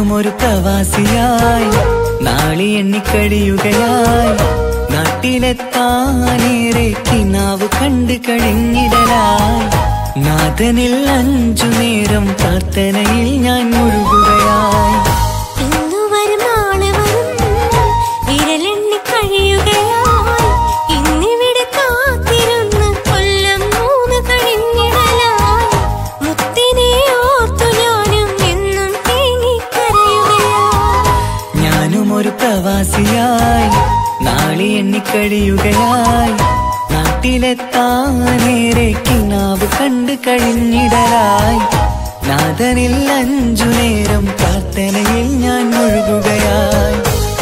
ഞാനും ഒരു പ്രവാസിയായി നാളി എണ്ണിക്കഴിയുകയായി നാട്ടിലെത്താനേറെ കിനാവ് കണ്ട് കഴിഞ്ഞിടലായി നാഥനിൽ അഞ്ചു നേരം പ്രാർത്ഥനയിൽ ഞാൻ മുഴുകുകയായി ഇന്നു വരും നാളെ വരും വിരലെണ്ണി കഴിയുകയായി ഇന്നിവിടെ കാത്തിരുന്ന് കൊല്ലം മൂന്ന് കഴിഞ്ഞിടലായി മുത്തിനെ ഓർത്തു ഞാനും എന്നും തേങ്ങിക്കരയുകയായി ഞാനും ഒരു പ്രവാസിയായി നാളി എണ്ണിക്കഴിയുകയായി നാട്ടിലെത്താനേറെ കിനാവ് കണ്ട് കഴിഞ്ഞിടലായി നാഥനിൽ അഞ്ചു നേരം പ്രാർത്ഥനയിൽ ഞാൻ മുഴുകുകയായി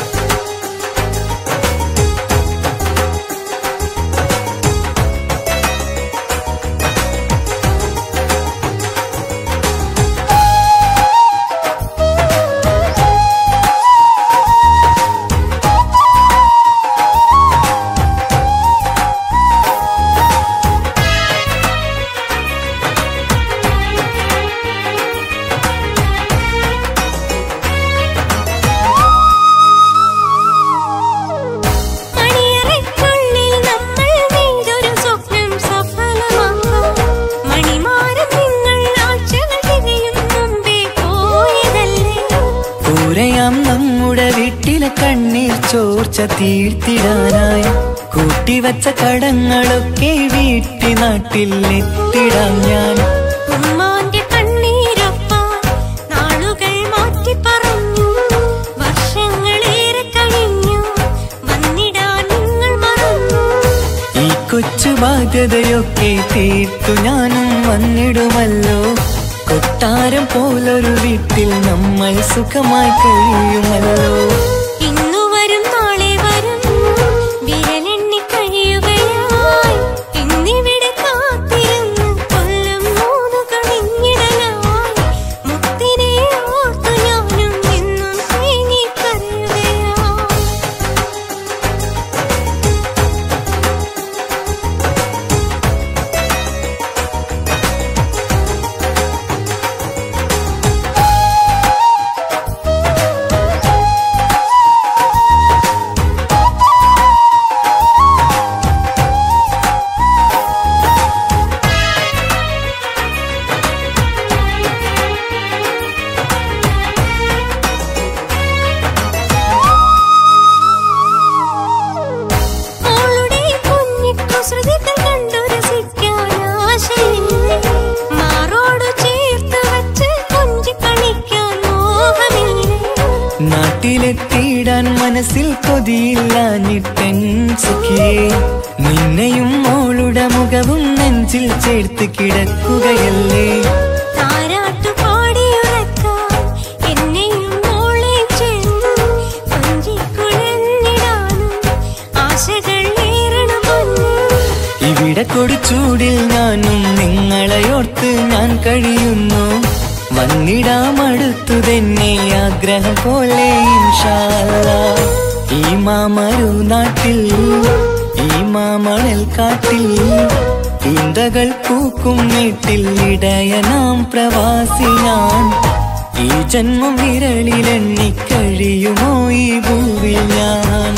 മണിയറയ്ക്കുള്ളിൽ നമ്മൾ നെയ്തൊരു സ്വപ്നം സഫലമാക്കാം മണിമാരം നിങ്ങൾ ആഴ്ചകൾ തികയും മുമ്പേ പോയതല്ലേ കൂരയാം നമ്മുടെ വീട്ടിലെ കണ്ണീർ ചോർച്ച തീർത്തിടാനായി കൂട്ടിവച്ച കടങ്ങളൊക്കെ വീട്ടി നാട്ടിൽ എത്തിടാം ഞാൻ ഉമ്മാന്റെ കണ്ണീരൊപ്പാൻ നാളുകൾ മാറ്റി പറഞ്ഞു വർഷങ്ങളേറെ കഴിഞ്ഞു വന്നിടാൻ നിങ്ങൾ മറന്നു ഈ കൊച്ചു ബാധ്യതയൊക്കെ തീർത്തു ഞാനും വന്നിടുമല്ലോ കൊട്ടാരം പോലൊരു വീട്ടിൽ നമ്മൾ സുഖമായി കഴിയുമല്ലോ ഇന്നു വരും നാളെ വരും വിരലെണ്ണി കഴിയുകയായി ഇന്നിവിടെ കാത്തിരുന്ന് കൊല്ലം മൂന്ന് കഴിഞ്ഞിടലായി മുത്തിനെ ഓർത്തു ഞാനും എന്നും തേങ്ങിക്കരയുകയായി മോളുടെ കുഞ്ഞിക്കുസൃതികൾ കണ്ടു രസിക്കാൻ ആശയില്ലേ മാറോട് ചേർത്ത് വച്ച് കൊഞ്ചി കളിക്കാൻ മോഹമില്ലേ നാട്ടിലെത്തിയിടാൻ മനസ്സിൽ കൊതിയില്ലാഞ്ഞിട്ടൻ സുഖിയേ നിന്നെയും മോളുടെ മുഖവും നെഞ്ചിൽ ചേർത്ത് കിടക്കുകയല്ലേ താരാട്ടു പാടിയുറക്കാൻ എന്നെയും മോളെ ചേർന്ന് കൊഞ്ചിക്കുഴഞ്ഞിടാനും ആശകൾ ഏറണു പൊന്നു ഇവിടെ കൊടിച്ചൂടിൽ ഞാനും നിങ്ങളെയോർത്ത് ഞാൻ കഴിയുന്നു വന്നിടാം അടുത്തു തന്നെ ആഗ്രഹം പോലെ ഇൻഷാ അല്ലാ. ഈ മാമരു നാട്ടിൽ ഈ മാമണൽ കാട്ടിൽ ചിന്തകൾ പൂക്കും വീട്ടിൽ ഇടയനാം പ്രവാസി ഞാൻ ഈ ജന്മം വിരളിലെണ്ണി കഴിയുമോ ഈ ഭൂവിൽ ഞാൻ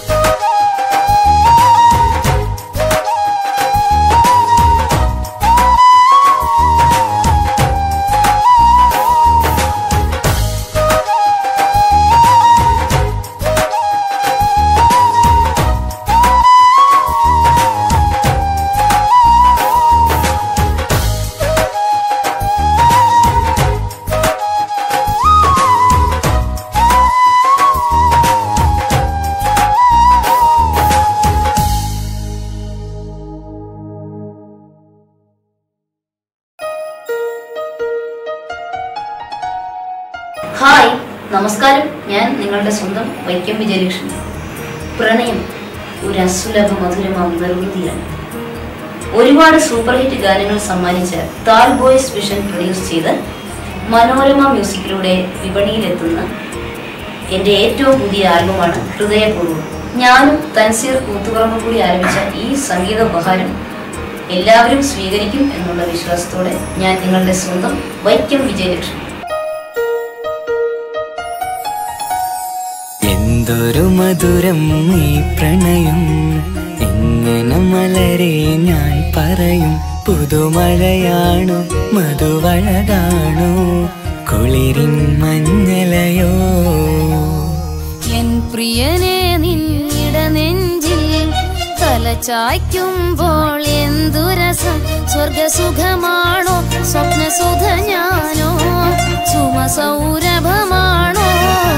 ഹായ് നമസ്കാരം ഞാൻ നിങ്ങളുടെ സ്വന്തം വൈക്കം വിജയലക്ഷ്മി പ്രണയം ഒരു അസുലഭ മധുരമാം നിർവൃതിയാണ് ഒരുപാട് സൂപ്പർ ഹിറ്റ് ഗാനങ്ങൾ സമ്മാനിച്ച താൽ ബോയ്സ് വിഷൻ പ്രൊഡ്യൂസ് ചെയ്ത് മനോരമ മ്യൂസിക്കിലൂടെ വിപണിയിലെത്തുന്ന എൻ്റെ ഏറ്റവും പുതിയ ആൽബമാണ് ഹൃദയപൂർവ്വം ഞാനും തൻസീർ കൂത്തുപറമ്പ് കൂടി ആരംഭിച്ച ഈ സംഗീത ഉപഹാരം എല്ലാവരും സ്വീകരിക്കും എന്നുള്ള വിശ്വാസത്തോടെ ഞാൻ നിങ്ങളുടെ സ്വന്തം വൈക്കം വിജയലക്ഷ്മി എന്തൊരു മധുരം ഈ പ്രണയം എങ്ങനെ മലരെ ഞാൻ പറയും പുതുമഴയാണോ മധുവഴകാണോ കുളിരിൻ മഞ്ഞലയോ എൻ പ്രിയനെ നിന്നിട നെഞ്ചിൽ തലചായ്ക്കുമ്പോൾ എന്തുരസം സ്വർഗസുഖമാണോ സ്വപ്നസുഖ ഞാനോ സുമസൗരഭമാണോ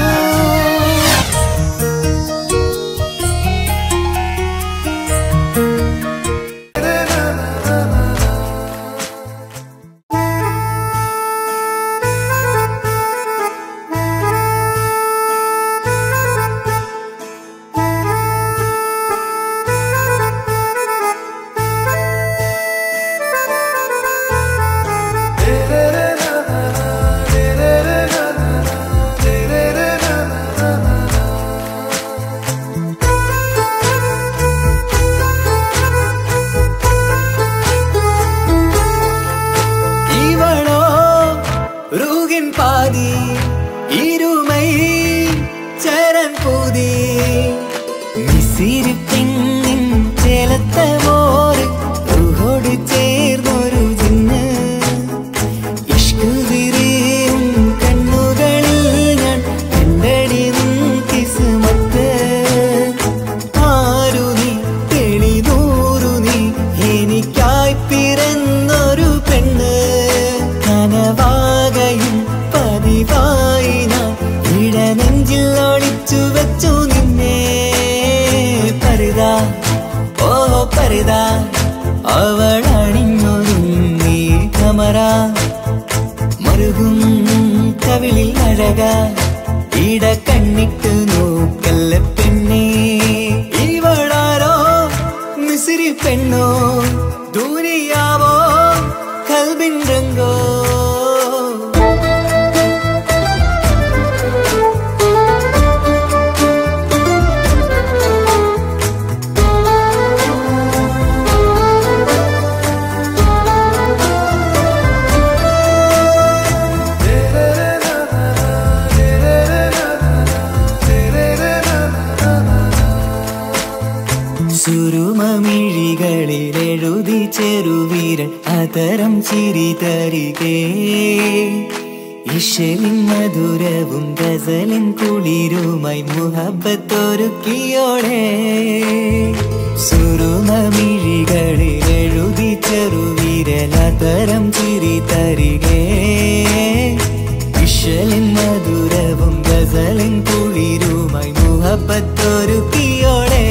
இவளோ ரூகின் பாதி இருமை சரண் பூதி മിസിരി പെണ്ണിൻ ചേലത്ത മോര് റൂഹോട് ചേർന്നൊരു ജിന്ന് ഇഷ്ക് വിരിയും കണ്ണുകളിൽ ഞാൻ കണ്ടടി നിൻ കിസ്മത്ത് ആരു നീ തെളിനൂറു നീ എനിക്കായി പിറന്നൊരു പെണ്ണ് കനവാകയും പതിവായി ഞാൻ ഇടനെഞ്ചിൽ ഒളിച്ചു വെച്ചു നിന്നെ പരിതാ ഓ പരിതാ അവളണിഞ്ഞൊരുങ്ങി കമറ മറുകും കവിളിൽ അഴക ഇട കണ്ണിട്ട് നോക്കല്ല പെണ്ണേ ഇവളാരോ മിസിരി പെണ്ണോ ദൂരിയാവോ കൽബിൻ രംഗോ സുരുമമിഴികളിൽ എഴുതി ചെറുവീരൻ അതരം ചിരി തരികേ ഇഷലിൻ മധുരവും ഗസലിൻ കുളിരുമായി മുഹബത്തൊരുക്കിയോടെ സുരുമമിഴികളിൽ എഴുതി ചെറുവീരൻ അതരം ചിരി തരികേ ഇഷലിൻ മധുരവും ഗസലിൻ കുളിരുമായി മുഹബത്തൊരുക്കിയോടെ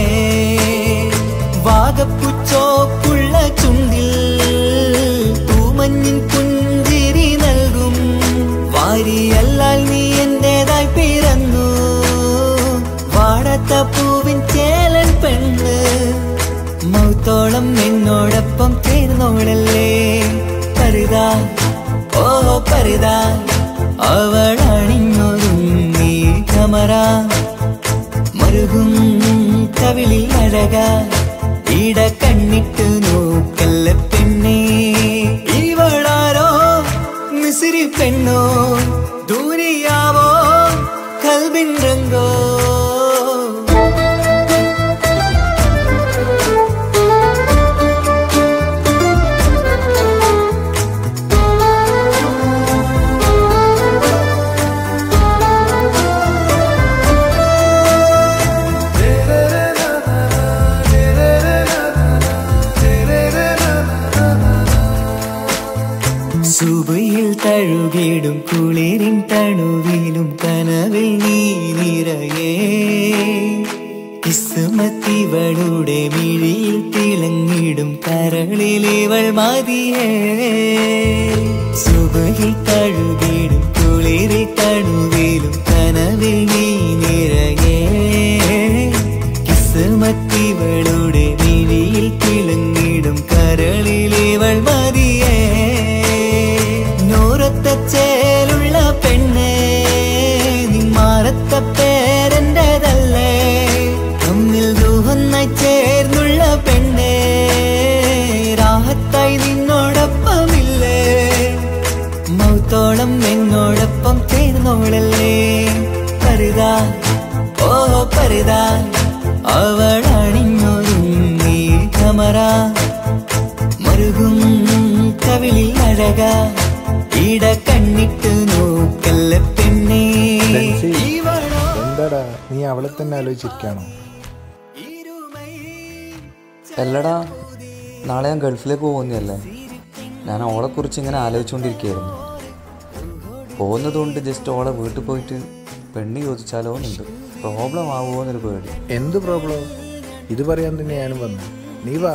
വാഗപ്പുച്ചോപ്പുള്ള ചുണ്ടിൽ തൂമഞ്ഞിൻ പുഞ്ചിരി നൽകും വാരിയല്ലാൽ നീ എന്റേതായി പിറന്നു വാടത്ത പൂവിൻ ചേലൻ പെണ്ണ് മൗത്തോളം എന്നോടൊപ്പം ചേർന്നോളല്ലേ പരുതാ ഓ പരുതാ അവളണിഞ്ഞൊരുങ്ങി കമറ മറുകും കവിളിൽ അഴക ഇട കണ്ണിട്ട് നോക്കല്ല പെണ്ണേ ഇവളാരോ മിസിരി പെണ്ണോ ദൂരിയാവോ കൽബിൻ രംഗോ സുബയിൽ തഴുകിടും കുളിരിൻ തണുവിലും കനവിൽ നീ നിറയേ കിസ്മത്തിവളുടെ മിഴിയിൽ തിളങ്ങിടും കരളിലിവൾ മതിയേ സുബയിൽ തഴുകിടും കുളിരിൽ തണുവിലും കനവിൽ നീ നിറയേ കിസ്മത്തിവളുടെ മിഴിയിൽ തിളങ്ങിടും കരളിലിവൾ മതിയേ നൂറത്ത ചേലുള്ള പെണ്ണ് നിന്മാറത്ത പേരെന്റേതല്ലേ തമ്മിൽ ദൂഹന്നായി ചേർന്നുള്ള പെണ്ണ് രാഹത്തായി നിന്നോടൊപ്പമില്ലേ മൗത്തോളം എന്നോടൊപ്പം ചേർന്നോളല്ലേ പരുതാ ഓ അഴക ഇട കണ്ണിട്ട് നോക്കല്ല പെണ്ണേ ബെൻസി. ഇവളോ എന്താടാ നീ അവളെ തന്നെ ആലോചിച്ചിരിക്കാണോ ഇരുമൈ അല്ലടാ നാളെ ഞാൻ ഗൾഫിലേക്ക് പോകുന്നതല്ലേ ഞാൻ ഓളെ കുറിച്ച് ഇങ്ങനെ ആലോചിച്ചുകൊണ്ടിരിക്കുകയായിരുന്നു പോകുന്നതുകൊണ്ട് ജസ്റ്റ് ഓളെ വീട്ടിൽ പോയിട്ട് പെണ്ണ് ചോദിച്ചാലോ എന്നുണ്ട് പ്രോബ്ലം ആവുമോ എന്നൊരു പേടി എന്ത് പ്രോബ്ലം ഇത് പറയാൻ തന്നെ ഞാനും വന്നു നീ വാ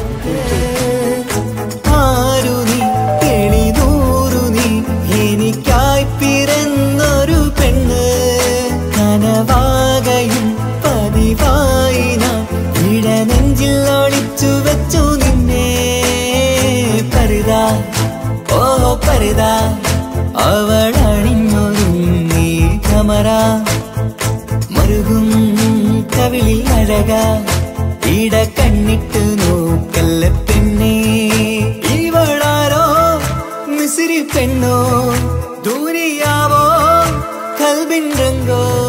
ആരു നീ എളിനൂറു നീ എനിക്കായി പിറന്നൊരു പെണ്ണ് കനവാകയും പതിവായി ഞാൻ ഇടനെഞ്ചിൽ ഒളിച്ചു വെച്ചു നിന്നെ പരുതാ ഓ പരുതാ അവൾ അണിഞ്ഞൊരുങ്ങി കമറ മറുകും കവിളിൽ അഴക ഇട കണ്ണിട്ട് നോക്കല്ല പെണ്ണേ ഇവളാരോ മിസിരി പെണ്ണോ ദൂരിയാവോ കൽബിൻ രംഗോ